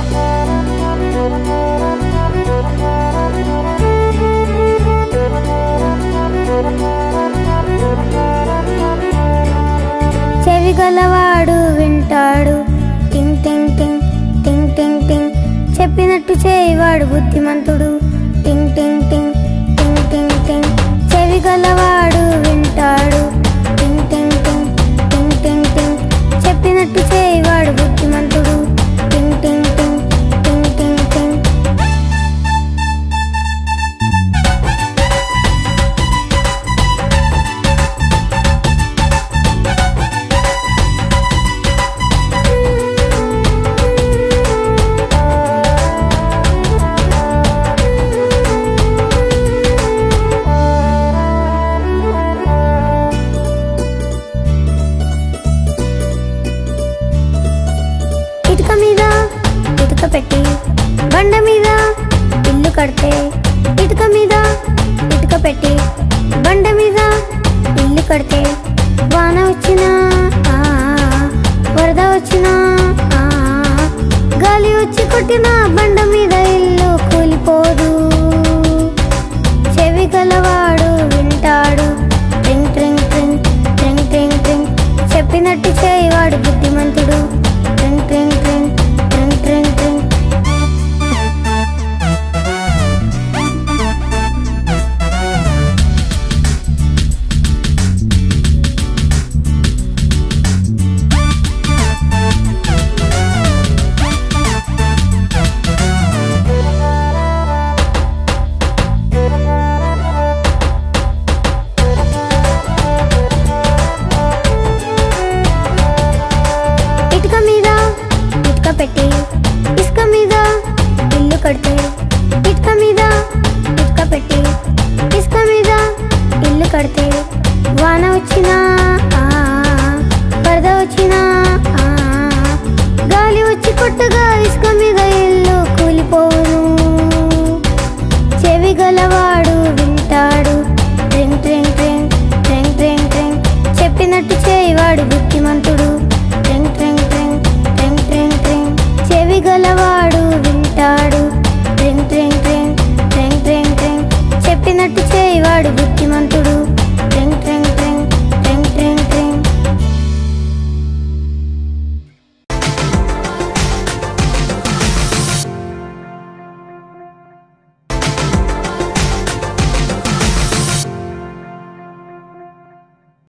చెవి గలవాడు వింటాడు టింగ్ టింగ్ టింగ్ టింగ్ టింగ్ టింగ్ చెప్పినట్టు చేయవాడు బుద్ధిమంతుడు టింగ్ టింగ్ టింగ్ టింగ్ టింగ్ టింగ్ చెవి గలవాడు వింటాడు టింగ్ టింగ్ టింగ్ టింగ్ టింగ్ టింగ్ చెప్పినట్టు చేయవాడు బుద్ధిమంతుడు టింగ్ టింగ్ టింగ్ టింగ్ టింగ్ టింగ్ ఇటుక మీద ఇటుక పెట్టి బండ మీద ఇల్లు కడితే ఇటుక మీద ఇటుక పెట్టి బండ మీద ఇల్లు కడితే వాన వచ్చినా ఆ, వరద వచ్చినా ఆ, గాలి వచ్చి కొట్టినా బండ మీద ఇల్లు కూలిపోదు చెవి గలవాడు వింటాడు ట్రింగ్ ట్రింగ్ ట్రింగ్ ట్రింగ్ ట్రింగ్ ట్రింగ్ చెప్పినట్టు చేయవాడు బుద్ధిమంతుడు ట్రింగ్ ట్రింగ్ ట్రింగ్ ట్రింగ్ ట్రింగ్ ట్రింగ్ ఇటుక మీద ఇటుక పెట్టి ఇసుక మీద ఇల్లు కడితే ఇటుక మీద ఇటుక పెట్టి ఇసుక మీద ఇల్లు కడితే వాన వచ్చినా ఆ, వరద వచ్చినా ఆ, గాలి వచ్చి కొట్టగా ఇసుక మీద ఇల్లు కూలిపోవును చెవి గలవాడు వింటాడు ట్రింగ్ ట్రింగ్ ట్రింగ్ ట్రింగ్ ట్రింగ్ ట్రింగ్ చెప్పినట్టు చేయవాడు బుద్ధిమంతుడు ట్రింగ్ ట్రింగ్ ట్రింగ్ ట్రింగ్ ట్రింగ్ ట్రింగ్ చెవి గలవాడు వింటాడు ట్రింగ్ ట్రింగ్ ట్రింగ్ ట్రింగ్ ట్రింగ్ ట్రింగ్ చెప్పినట్టు చేయవాడు